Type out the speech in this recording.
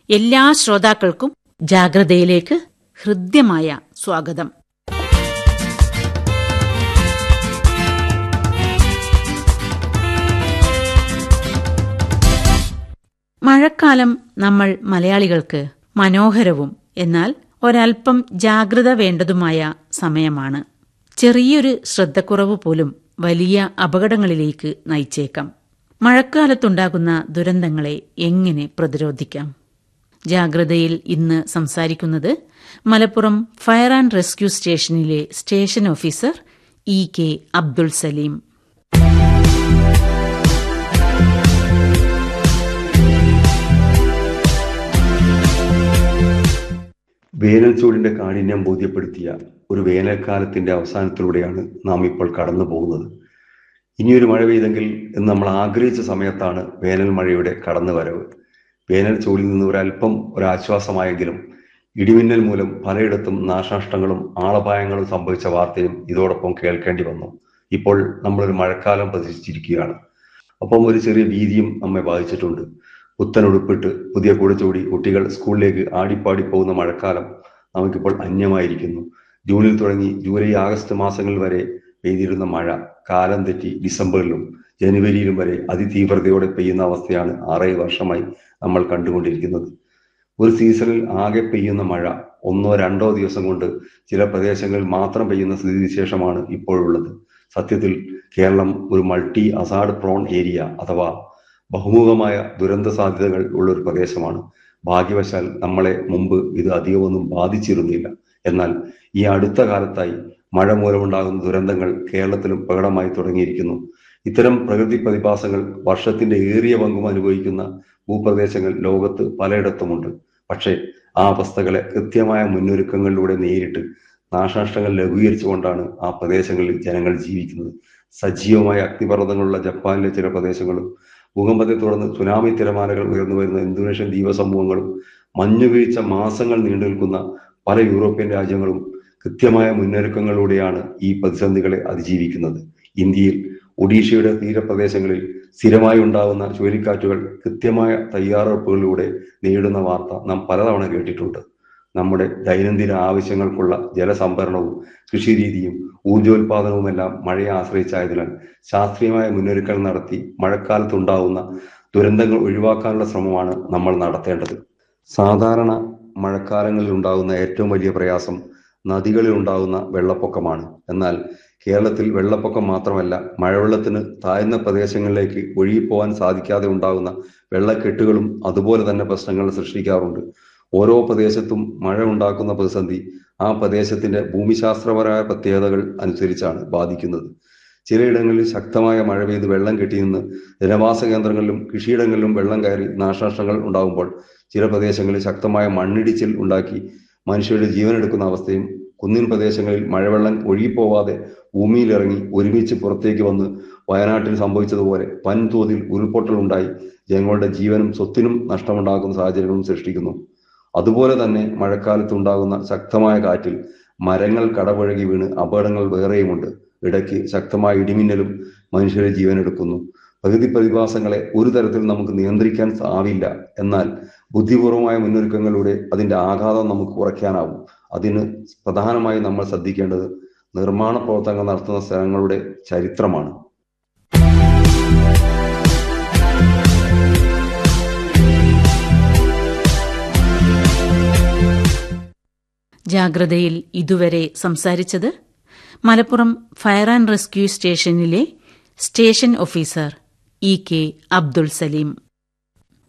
എല്ലാ ശ്രോതാക്കൾക്കും ജാഗ്രതയിലേക്ക് ഹൃദ്യമായ സ്വാഗതം മഴക്കാലം നമ്മൾ മലയാളികൾക്ക് മനോഹരവും എന്നാൽ ഒരൽപ്പം ജാഗ്രത വേണ്ടതുമായ സമയമാണ് ചെറിയൊരു ശ്രദ്ധക്കുറവ് പോലും വലിയ അപകടങ്ങളിലേക്ക് നയിച്ചേക്കാം മഴക്കാലത്തുണ്ടാകുന്ന ദുരന്തങ്ങളെ എങ്ങനെ പ്രതിരോധിക്കാം ജാഗ്രതയിൽ ഇന്ന് സംസാരിക്കുന്നത് മലപ്പുറം ഫയർ ആൻഡ് റെസ്ക്യൂ സ്റ്റേഷനിലെ station officer E K Abdul Saleem വേനൽ ചൂടിന്റെ കാഠിന്യം ബോധ്യപ്പെടുത്തിയ ഒരു വേനൽക്കാലത്തിന്റെ അവസാനത്തിലൂടെയാണ് നാം ഇപ്പോൾ കടന്നു പോകുന്നത് ഇനിയൊരു മഴ പെയ്തെങ്കിൽ എന്ന് നമ്മൾ ആഗ്രഹിച്ച സമയത്താണ് വേനൽ മഴയുടെ കടന്നു വരവ് വേനൽ ചൂടിൽ നിന്ന് ഒരല്പം ഒരാശ്വാസമായെങ്കിലും ഇടിമിന്നൽ മൂലം പലയിടത്തും നാശനഷ്ടങ്ങളും ആളപായങ്ങളും സംഭവിച്ച വാർത്തയും ഇതോടൊപ്പം കേൾക്കേണ്ടി വന്നു ഇപ്പോൾ നമ്മളൊരു മഴക്കാലം പ്രതീക്ഷിച്ചിരിക്കുകയാണ് ഒപ്പം ഒരു ചെറിയ ഭീതിയും നമ്മെ ബാധിച്ചിട്ടുണ്ട് പുത്തൻ ഉടുപ്പിട്ട് പുതിയ കുടച്ചൂടി കുട്ടികൾ സ്കൂളിലേക്ക് ആടിപ്പാടി പോകുന്ന മഴക്കാലം നമുക്കിപ്പോൾ അന്യമായിരിക്കുന്നു ജൂണിൽ തുടങ്ങി ജൂലൈ ആഗസ്റ്റ് മാസങ്ങളിൽ വരെ പെയ്തിരുന്ന മഴ കാലം തെറ്റി ഡിസംബറിലും ജനുവരിയിലും വരെ അതിതീവ്രതയോടെ പെയ്യുന്ന അവസ്ഥയാണ് ആറേഴ് വർഷമായി നമ്മൾ കണ്ടുകൊണ്ടിരിക്കുന്നത് ഒരു സീസണിൽ ആകെ പെയ്യുന്ന മഴ ഒന്നോ രണ്ടോ ദിവസം കൊണ്ട് ചില പ്രദേശങ്ങളിൽ മാത്രം പെയ്യുന്ന സ്ഥിതിവിശേഷമാണ് ഇപ്പോഴുള്ളത് സത്യത്തിൽ കേരളം ഒരു മൾട്ടി അസാഡ് പ്രോൺ ഏരിയ അഥവാ ബഹുമുഖമായ ദുരന്ത സാധ്യതകൾ ഉള്ള ഒരു പ്രദേശമാണ് ഭാഗ്യവശാൽ നമ്മളെ മുമ്പ് ഇത് അധികമൊന്നും ബാധിച്ചിരുന്നില്ല എന്നാൽ ഈ അടുത്ത കാലത്തായി മഴ മൂലമുണ്ടാകുന്ന ദുരന്തങ്ങൾ കേരളത്തിലും പ്രകടമായി തുടങ്ങിയിരിക്കുന്നു ഇത്തരം പ്രകൃതി പ്രതിഭാസങ്ങൾ വർഷത്തിന്റെ ഏറിയ പങ്കും അനുഭവിക്കുന്ന ഭൂപ്രദേശങ്ങൾ ലോകത്ത് പലയിടത്തുമുണ്ട് പക്ഷേ ആ അവസ്ഥകളെ കൃത്യമായ മുന്നൊരുക്കങ്ങളിലൂടെ നേരിട്ട് നാശനഷ്ടങ്ങൾ ലഘൂകരിച്ചുകൊണ്ടാണ് ആ പ്രദേശങ്ങളിൽ ജനങ്ങൾ ജീവിക്കുന്നത് സജീവമായ അഗ്നിപർവ്വതങ്ങളുള്ള ജപ്പാനിലെ ചില പ്രദേശങ്ങളും ഭൂകമ്പത്തെ തുടർന്ന് സുനാമി തിരമാലകൾ ഉയർന്നു വരുന്ന ഇന്തോനേഷ്യൻ ദ്വീപസമൂഹങ്ങളും മഞ്ഞുവീഴ്ച മാസങ്ങൾ നീണ്ടു നിൽക്കുന്ന പല യൂറോപ്യൻ രാജ്യങ്ങളും കൃത്യമായ മുന്നൊരുക്കങ്ങളിലൂടെയാണ് ഈ പ്രതിസന്ധികളെ അതിജീവിക്കുന്നത് ഇന്ത്യയിൽ ഒഡീഷയുടെ തീരപ്രദേശങ്ങളിൽ സ്ഥിരമായി ഉണ്ടാകുന്ന ചുഴലിക്കാറ്റുകൾ കൃത്യമായ തയ്യാറെടുപ്പുകളിലൂടെ നേരിടുന്ന വാർത്ത നാം പലതവണ കേട്ടിട്ടുണ്ട് നമ്മുടെ ദൈനംദിന ആവശ്യങ്ങൾക്കുള്ള ജലസംഭരണവും കൃഷിരീതിയും ഊർജോൽപാദനവുമെല്ലാം മഴയെ ആശ്രയിച്ചായതിനാൽ ശാസ്ത്രീയമായ മുന്നൊരുക്കങ്ങൾ നടത്തി മഴക്കാലത്തുണ്ടാകുന്ന ദുരന്തങ്ങൾ ഒഴിവാക്കാനുള്ള ശ്രമമാണ് നമ്മൾ നടത്തേണ്ടത് സാധാരണ മഴക്കാലങ്ങളിൽ ഉണ്ടാകുന്ന ഏറ്റവും വലിയ പ്രയാസം നദികളിൽ ഉണ്ടാകുന്ന വെള്ളപ്പൊക്കമാണ് എന്നാൽ കേരളത്തിൽ വെള്ളപ്പൊക്കം മാത്രമല്ല മഴവെള്ളത്തിന് താഴ്ന്ന പ്രദേശങ്ങളിലേക്ക് ഒഴുകിപ്പോകാൻ സാധിക്കാതെ ഉണ്ടാകുന്ന വെള്ളക്കെട്ടുകളും അതുപോലെ തന്നെ പ്രശ്നങ്ങൾ സൃഷ്ടിക്കാറുണ്ട് ഓരോ പ്രദേശത്തും മഴ ഉണ്ടാക്കുന്ന പ്രതിസന്ധി ആ പ്രദേശത്തിന്റെ ഭൂമിശാസ്ത്രപരമായ പ്രത്യേകതകൾ അനുസരിച്ചാണ് ബാധിക്കുന്നത് ചിലയിടങ്ങളിൽ ശക്തമായ മഴ പെയ്ത് വെള്ളം കെട്ടിനിന്ന് ജനവാസ കേന്ദ്രങ്ങളിലും കൃഷിയിടങ്ങളിലും വെള്ളം കയറി നാശനഷ്ടങ്ങൾ ഉണ്ടാകുമ്പോൾ ചില പ്രദേശങ്ങളിൽ ശക്തമായ മണ്ണിടിച്ചിൽ ഉണ്ടാക്കി മനുഷ്യരുടെ ജീവനെടുക്കുന്ന അവസ്ഥയും കുന്നിൻ പ്രദേശങ്ങളിൽ മഴവെള്ളം ഒഴുകിപ്പോവാതെ ഭൂമിയിലിറങ്ങി ഒരുമിച്ച് പുറത്തേക്ക് വന്ന് വയനാട്ടിൽ സംഭവിച്ചതുപോലെ വൻതോതിൽ ഉരുൾപൊട്ടൽ ഉണ്ടായി ജനങ്ങളുടെ ജീവനും സ്വത്തിനും നഷ്ടമുണ്ടാക്കുന്ന സാഹചര്യങ്ങളും സൃഷ്ടിക്കുന്നു അതുപോലെ തന്നെ മഴക്കാലത്ത് ഉണ്ടാകുന്ന ശക്തമായ കാറ്റിൽ മരങ്ങൾ കടപുഴകി വീണ് അപകടങ്ങൾ വേറെയുമുണ്ട് ഇടയ്ക്ക് ശക്തമായ ഇടിമിന്നലും മനുഷ്യരെ ജീവനെടുക്കുന്നു പ്രകൃതി പ്രതിഭാസങ്ങളെ ഒരു തരത്തിൽ നമുക്ക് നിയന്ത്രിക്കാൻ ആവില്ല എന്നാൽ ബുദ്ധിപൂർവമായ മുന്നൊരുക്കങ്ങളിലൂടെ അതിന്റെ ആഘാതം നമുക്ക് കുറയ്ക്കാനാവും അതിന് പ്രധാനമായി നമ്മൾ ശ്രദ്ധിക്കേണ്ടത് നിർമ്മാണ പ്രവർത്തനങ്ങൾ നടത്തുന്ന സ്ഥലങ്ങളുടെ ചരിത്രമാണ് ജാഗ്രതയിൽ ഇതുവരെ സംസാരിച്ചത് മലപ്പുറം ഫയർ ആൻഡ് റെസ്ക്യൂ സ്റ്റേഷനിലെ station officer E K Abdul Saleem